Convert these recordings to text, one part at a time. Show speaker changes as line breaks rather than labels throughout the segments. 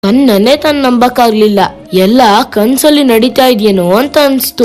ತನ್ನನ್ನೇ ತಾನು ನಂಬಕ್ಕಾಗ್ಲಿಲ್ಲ ಎಲ್ಲ ಕನ್ಸಲ್ಲಿ ನಡೀತಾ ಇದೆಯೇನೋ ಅಂತ ಅನ್ಸ್ತು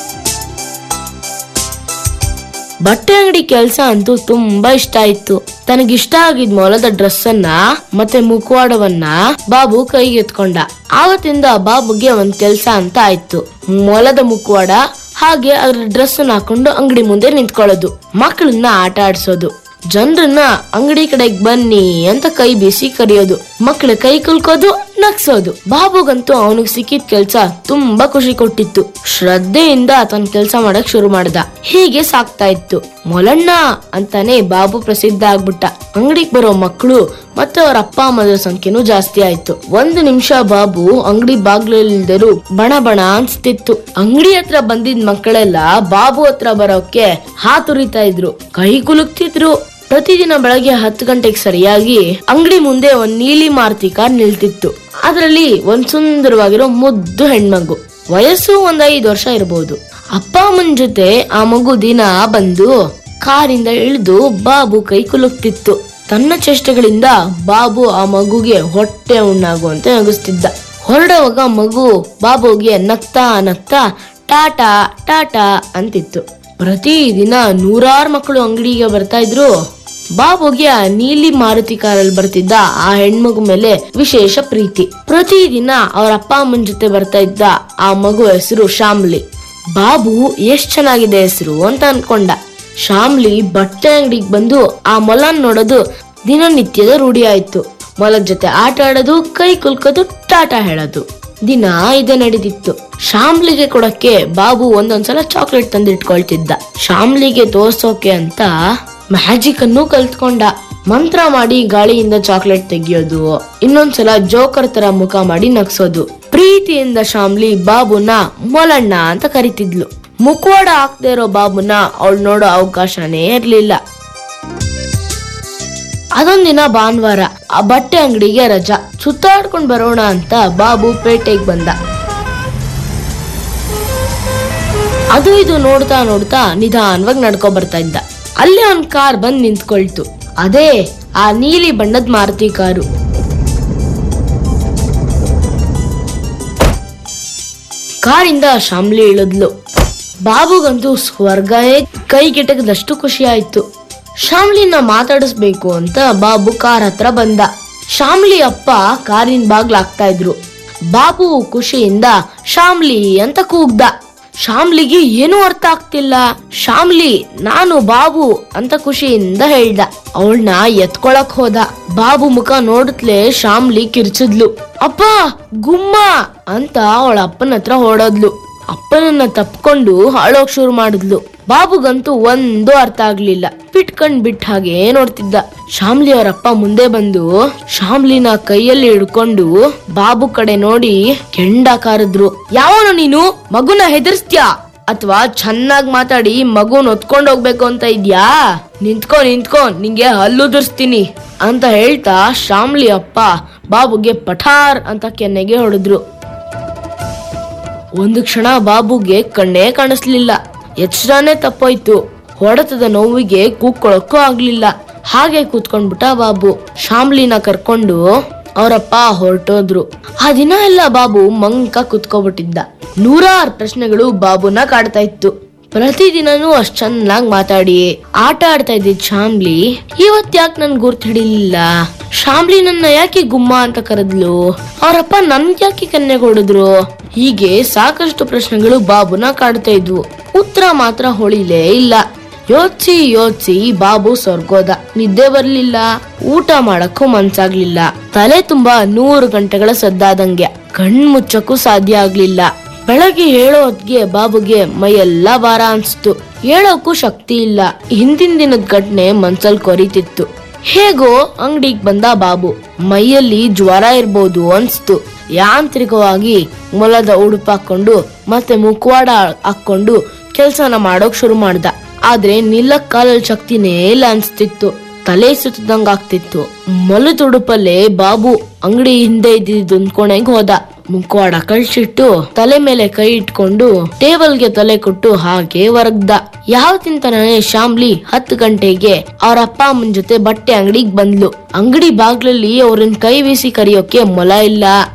ಬಟ್ಟೆ ಅಂಗಡಿ ಕೆಲ್ಸ ಅಂತೂ ತುಂಬಾ ಇಷ್ಟ ಆಯ್ತು ತನಗಿಷ್ಟ ಆಗಿದ್ ಮೊಲದ ಡ್ರೆಸ್ ಅನ್ನ ಮತ್ತೆ ಮುಖವಾಡವನ್ನ ಬಾಬು ಕೈಗೆ ಎತ್ಕೊಂಡ ಆವತ್ತಿಂದ ಬಾಬುಗೆ ಒಂದ್ ಕೆಲ್ಸ ಅಂತ ಆಯ್ತು ಮೊಲದ ಮುಖವಾಡ ಹಾಗೆ ಅದ್ರ ಡ್ರೆಸ್ ಹಾಕೊಂಡು ಅಂಗಡಿ ಮುಂದೆ ನಿಂತ್ಕೊಳ್ಳೋದು ಮಕ್ಕಳನ್ನ ಆಟ ಆಡ್ಸೋದು ಜನರನ್ನ ಅಂಗಡಿ ಕಡೆಗ್ ಬನ್ನಿ ಅಂತ ಕೈ ಬೀಸಿ ಕರೆಯೋದು ಮಕ್ಕಳ ಕೈ ಕುಲ್ಕೋದು ನಗ್ಸೋದು ಬಾಬುಗಂತೂ ಅವನಿಗೆ ಸಿಕ್ಕಿದ ಕೆಲ್ಸ ತುಂಬಾ ಖುಷಿ ಕೊಟ್ಟಿತ್ತು ಶ್ರದ್ಧೆಯಿಂದ ತನ್ನ ಕೆಲ್ಸ ಮಾಡಕ್ ಶುರು ಮಾಡ್ದ ಹೀಗೆ ಸಾಕ್ತಾ ಇತ್ತು ಮೊಲಣ್ಣ ಅಂತಾನೆ ಬಾಬು ಪ್ರಸಿದ್ಧ ಆಗ್ಬಿಟ್ಟ ಅಂಗಡಿಗೆ ಬರೋ ಮಕ್ಕಳು ಮತ್ತೆ ಅವ್ರ ಅಪ್ಪ ಅಮ್ಮದ ಸಂಖ್ಯೆನೂ ಜಾಸ್ತಿ ಆಯ್ತು ಒಂದು ನಿಮಿಷ ಬಾಬು ಅಂಗಡಿ ಬಾಗ್ಲಿಲ್ದರು ಬಣ ಬಣ ಅನ್ಸ್ತಿತ್ತು ಅಂಗಡಿ ಹತ್ರ ಬಂದಿದ್ ಮಕ್ಕಳೆಲ್ಲ ಬಾಬು ಹತ್ರ ಬರೋಕೆ ಹಾತುರಿತಾ ಇದ್ರು ಕೈ ಕುಲುಕ್ತಿದ್ರು ಪ್ರತಿದಿನ ಬೆಳಗ್ಗೆ ಹತ್ತು ಗಂಟೆಗೆ ಸರಿಯಾಗಿ ಅಂಗಡಿ ಮುಂದೆ ಒಂದ್ ನೀಲಿ ಮಾರುತಿ ಕಾರ್ ನಿಲ್ತಿತ್ತು ಅದರಲ್ಲಿ ಒಂದ್ ಸುಂದರವಾಗಿರೋ ಮುದ್ದು ಹೆಣ್ಮಗು ವಯಸ್ಸು ಒಂದ್ ಐದು ವರ್ಷ ಇರಬಹುದು ಅಪ್ಪ ಅಮ್ಮನ ಜೊತೆ ಆ ಮಗು ದಿನ ಬಂದು ಕಾರಿಂದ ಇಳಿದು ಬಾಬು ಕೈ ಕುಲುಕ್ತಿತ್ತು ತನ್ನ ಚೇಷ್ಟೆಗಳಿಂದ ಬಾಬು ಆ ಮಗುಗೆ ಹೊಟ್ಟೆ ಉಣ್ಣಾಗುವಂತೆ ನಗಿಸ್ತಿದ್ದ ಹೊರಡುವಾಗ ಮಗು ಬಾಬುಗೆ ನಗ್ತಾ ನಗ್ತಾ ಟಾಟಾ ಟಾಟಾ ಅಂತಿತ್ತು ಪ್ರತಿದಿನ ನೂರಾರು ಮಕ್ಕಳು ಅಂಗಡಿಗೆ ಬರ್ತಾ ಇದ್ರು ಬಾಬುಗೆ ಆ ನೀಲಿ ಮಾರುತಿ ಕಾರಲ್ಲಿ ಬರ್ತಿದ್ದ ಆ ಹೆಣ್ಮಗು ಮೇಲೆ ವಿಶೇಷ ಪ್ರೀತಿ ಪ್ರತಿದಿನ ಅವ್ರ ಅಪ್ಪ ಅಮ್ಮನ ಜೊತೆ ಬರ್ತಾ ಇದ್ದ ಆ ಮಗು ಹೆಸರು ಶಾಮ್ಲಿ ಬಾಬು ಎಷ್ಟ್ ಚೆನ್ನಾಗಿದೆ ಹೆಸರು ಅಂತ ಅನ್ಕೊಂಡ ಶಾಮ್ಲಿ ಬಟ್ಟೆ ಅಂಗಡಿಗೆ ಬಂದು ಆ ಮೊಲನ್ ನೋಡೋದು ದಿನನಿತ್ಯದ ರೂಢಿ ಆಯ್ತು ಮೊಲದ ಜೊತೆ ಆಟ ಆಡೋದು ಕೈ ಕುಲ್ಕೋದು ಟಾಟಾ ಹೇಳೋದು ದಿನ ಇದೇ ನಡೀತಿತ್ತು ಶಾಮ್ಲಿಗೆ ಕೊಡಕ್ಕೆ ಬಾಬು ಒಂದೊಂದ್ಸಲ ಚಾಕ್ಲೇಟ್ ತಂದಿಟ್ಕೊಳ್ತಿದ್ದ ಶಾಮ್ಲಿಗೆ ತೋರ್ಸೋಕೆ ಅಂತ ಮ್ಯಾಜಿಕ್ ಅನ್ನು ಕಲ್ತ್ಕೊಂಡ ಮಂತ್ರ ಮಾಡಿ ಗಾಳಿಯಿಂದ ಚಾಕ್ಲೇಟ್ ತೆಗಿಯೋದು ಇನ್ನೊಂದ್ಸಲ ಜೋಕರ್ ತರ ಮುಖ ಮಾಡಿ ನಗ್ಸೋದು ಪ್ರೀತಿಯಿಂದ ಶಾಮ್ಲಿ ಬಾಬುನ ಮೊಲಣ್ಣ ಅಂತ ಕರಿತಿದ್ಲು ಮುಖವಾಡ ಹಾಕ್ದೇ ಇರೋ ಬಾಬುನ ಅವಳು ನೋಡೋ ಅವಕಾಶನೇ ಇರ್ಲಿಲ್ಲ ಅದೊಂದಿನ ಭಾನುವಾರ ಆ ಬಟ್ಟೆ ಅಂಗಡಿಗೆ ರಜಾ ಸುತ್ತಾಡ್ಕೊಂಡ್ ಬರೋಣ ಅಂತ ಬಾಬು ಪೇಟೆಗೆ ಬಂದ ಅದು ಇದು ನೋಡ್ತಾ ನೋಡ್ತಾ ನಿಧಾನವಾಗಿ ನಡ್ಕೊ ಬರ್ತಾ ಇದ್ದ ಅಲ್ಲಿ ಒಂದ್ ಕಾರ್ ಬಂದ್ ನಿಂತ್ಕೊಳ್ತು ಅದೇ ಆ ನೀಲಿ ಬಣ್ಣದ ಮಾರುತಿ ಕಾರು ಕಾರಿಂದ ಶಾಮ್ಲಿ ಇಳಿದ್ಲು ಬಾಬುಗಂತೂ ಸ್ವರ್ಗನೇ ಕೈಗೆಟಕದಷ್ಟು ಖುಷಿ ಆಯ್ತು ಶಾಮ್ಲಿನ ಮಾತಾಡಿಸ್ಬೇಕು ಅಂತ ಬಾಬು ಕಾರ್ ಹತ್ರ ಬಂದ ಶಾಮ್ಲಿ ಅಪ್ಪ ಕಾರಿನ ಬಾಗ್ಲಾಗ್ತಾ ಇದ್ರು ಬಾಬು ಖುಷಿಯಿಂದ ಶಾಮ್ಲಿ ಅಂತ ಕೂಗ್ದ ಶಾಮ್ಲಿಗೆ ಏನೂ ಅರ್ಥ ಆಗ್ತಿಲ್ಲ ಶಾಮ್ಲಿ ನಾನು ಬಾಬು ಅಂತ ಖುಷಿಯಿಂದ ಹೇಳ್ದ ಅವಳನ್ನ ಎತ್ಕೊಳಕ್ ಹೋದ ಬಾಬು ಮುಖ ನೋಡುತ್ತಲೇ ಶಾಮ್ಲಿ ಕಿರ್ಚಿದ್ಲು ಅಪ್ಪ ಗುಮ್ಮ ಅಂತ ಅವಳ ಅಪ್ಪನ ಹತ್ರ ಹೊಡೋದ್ಲು ಅಪ್ಪನನ್ನ ತಪ್ಕೊಂಡು ಹಾಳೋಗ್ ಶುರು ಮಾಡಿದ್ಲು ಬಾಬುಗಂತೂ ಒಂದು ಅರ್ಥ ಆಗ್ಲಿಲ್ಲ ಬಿಟ್ಕೊಂಡ್ ಬಿಟ್ಟ ಹಾಗೆ ನೋಡ್ತಿದ್ದ ಶಾಮ್ಲಿ ಅವರಪ್ಪ ಮುಂದೆ ಬಂದು ಶಾಮ್ಲಿನ ಕೈಯಲ್ಲಿ ಹಿಡ್ಕೊಂಡು ಬಾಬು ಕಡೆ ನೋಡಿ ಕೆಂಡ ಕಾರಿದ್ರು ಯಾವನು ನೀನು ಮಗುನ ಹೆದರ್ಸ್ತ್ಯಾ ಅಥವಾ ಚೆನ್ನಾಗ್ ಮಾತಾಡಿ ಮಗುನ್ ಹೊತ್ಕೊಂಡ್ ಹೋಗ್ಬೇಕು ಅಂತ ಇದ್ಯಾ ನಿಂತ್ಕೊ ನಿಂತ್ಕೊ ನಿಂಗೆ ಹಲ್ಲುದುರ್ಸ್ತೀನಿ ಅಂತ ಹೇಳ್ತಾ ಶಾಮ್ಲಿ ಅಪ್ಪ ಬಾಬುಗೆ ಪಠಾರ್ ಅಂತ ಕೆನ್ನೆಗೆ ಹೊಡೆದ್ರು ಒಂದು ಕ್ಷಣ ಬಾಬುಗೆ ಕಣ್ಣೇ ಕಾಣಿಸ್ಲಿಲ್ಲ ಎಚ್ಚರನೇ ತಪ್ಪೋಯ್ತು ಹೊಡೆತದ ನೋವಿಗೆ ಕೂಕ್ಕೊಳಕ್ಕೂ ಆಗ್ಲಿಲ್ಲ ಹಾಗೆ ಕೂತ್ಕೊಂಡ್ಬಿಟ್ಟ ಬಾಬು ಶಾಮ್ಲಿನ ಕರ್ಕೊಂಡು ಅವರಪ್ಪ ಹೊರಟೋದ್ರು ಆ ದಿನ ಎಲ್ಲ ಬಾಬು ಮಂಕ ಕುತ್ಕೊಬಿಟ್ಟಿದ್ದ ನೂರಾರು ಪ್ರಶ್ನೆಗಳು ಬಾಬುನ ಕಾಡ್ತಾ ಇತ್ತು ಪ್ರತಿದಿನನೂ ಅಷ್ಟ್ ಚೆನ್ನಾಗ್ ಮಾತಾಡಿ ಆಟ ಆಡ್ತಾ ಇದ್ದಿದ್ ಶಾಮ್ಲಿ ಇವತ್ ಯಾಕೆ ನನ್ ಗುರ್ತ್ ಹಿಡಿಲಿಲ್ಲ ಶಾಮ್ಲಿ ನನ್ನ ಯಾಕೆ ಗುಮ್ಮ ಅಂತ ಕರೆದ್ಲು ಅವರಪ್ಪ ನನ್ ಯಾಕೆ ಕನ್ನೆ ಹೊಡೆದ್ರು ಹೀಗೆ ಸಾಕಷ್ಟು ಪ್ರಶ್ನೆಗಳು ಬಾಬುನ ಕಾಡ್ತಾ ಇದ್ವು ಉತ್ತರ ಮಾತ್ರ ಹೊಳಿಲೇ ಇಲ್ಲ ಯೋಚ್ಸಿ ಯೋಚ್ಸಿ ಬಾಬು ಸ್ವರ್ಗೋದ ನಿದ್ದೆ ಬರ್ಲಿಲ್ಲ ಊಟ ಮಾಡಕ್ಕೂ ಮನ್ಸಾಗ್ಲಿಲ್ಲ ತಲೆ ತುಂಬಾ ನೂರು ಗಂಟೆಗಳ ಸದ್ದಾದಂಗೆ ಕಣ್ ಮುಚ್ಚಕ್ಕೂ ಸಾಧ್ಯ ಆಗ್ಲಿಲ್ಲ ಬೆಳಗ್ಗೆ ಹೇಳೋ ಹೊತ್ಗೆ ಬಾಬುಗೆ ಮೈಯೆಲ್ಲ ಭಾರ ಅನ್ಸ್ತು ಹೇಳೋಕ್ಕೂ ಶಕ್ತಿ ಇಲ್ಲ ಹಿಂದಿನ ದಿನದ ಘಟನೆ ಮನ್ಸಲ್ ಕೊರಿತಿತ್ತು ಹೇಗೋ ಅಂಗಡಿಗ್ ಬಂದ ಬಾಬು ಮೈಯಲ್ಲಿ ಜ್ವರ ಇರ್ಬೋದು ಅನ್ಸ್ತು ಯಾಂತ್ರಿಕವಾಗಿ ಮೊಲದ ಉಡುಪು ಹಾಕೊಂಡು ಮತ್ತೆ ಮುಖವಾಡ ಹಾಕೊಂಡು ಕೆಲ್ಸನ ಮಾಡೋಕ್ ಶುರು ಮಾಡ್ದ ಆದ್ರೆ ನಿಲ್ಲಕ್ ಕಾಲಲ್ಲಿ ಶಕ್ತಿನೇ ಇಲ್ಲ ಅನ್ಸ್ತಿತ್ತು ತಲೆ ಸುತ್ತದಂಗ ಆಗ್ತಿತ್ತು ಮೊಲದ ಉಡುಪಲ್ಲೇ ಬಾಬು ಅಂಗಡಿ ಹಿಂದೆ ಇದ್ದಿದ್ದು ಒಂದ್ ಕೋಣೆಗೆ ಹೋದ ಮುಖವಾಡ ಕಳ್ಸಿಟ್ಟು ತಲೆ ಮೇಲೆ ಕೈ ಇಟ್ಕೊಂಡು ಟೇಬಲ್ಗೆ ತಲೆ ಕೊಟ್ಟು ಹಾಗೆ ಹೊರಗ್ದ ಯಾವತ್ತಿನ ತರನೇ ಶಾಮ್ಲಿ ಹತ್ತು ಗಂಟೆಗೆ ಅವ್ರ ಅಪ್ಪ ಅಮ್ಮನ ಜೊತೆ ಬಟ್ಟೆ ಅಂಗಡಿಗೆ ಬಂದ್ಲು ಅಂಗಡಿ ಬಾಗ್ಲಲ್ಲಿ ಅವ್ರನ್ ಕೈ ಬೀಸಿ ಕರಿಯೋಕೆ ಮೊಲ ಇಲ್ಲ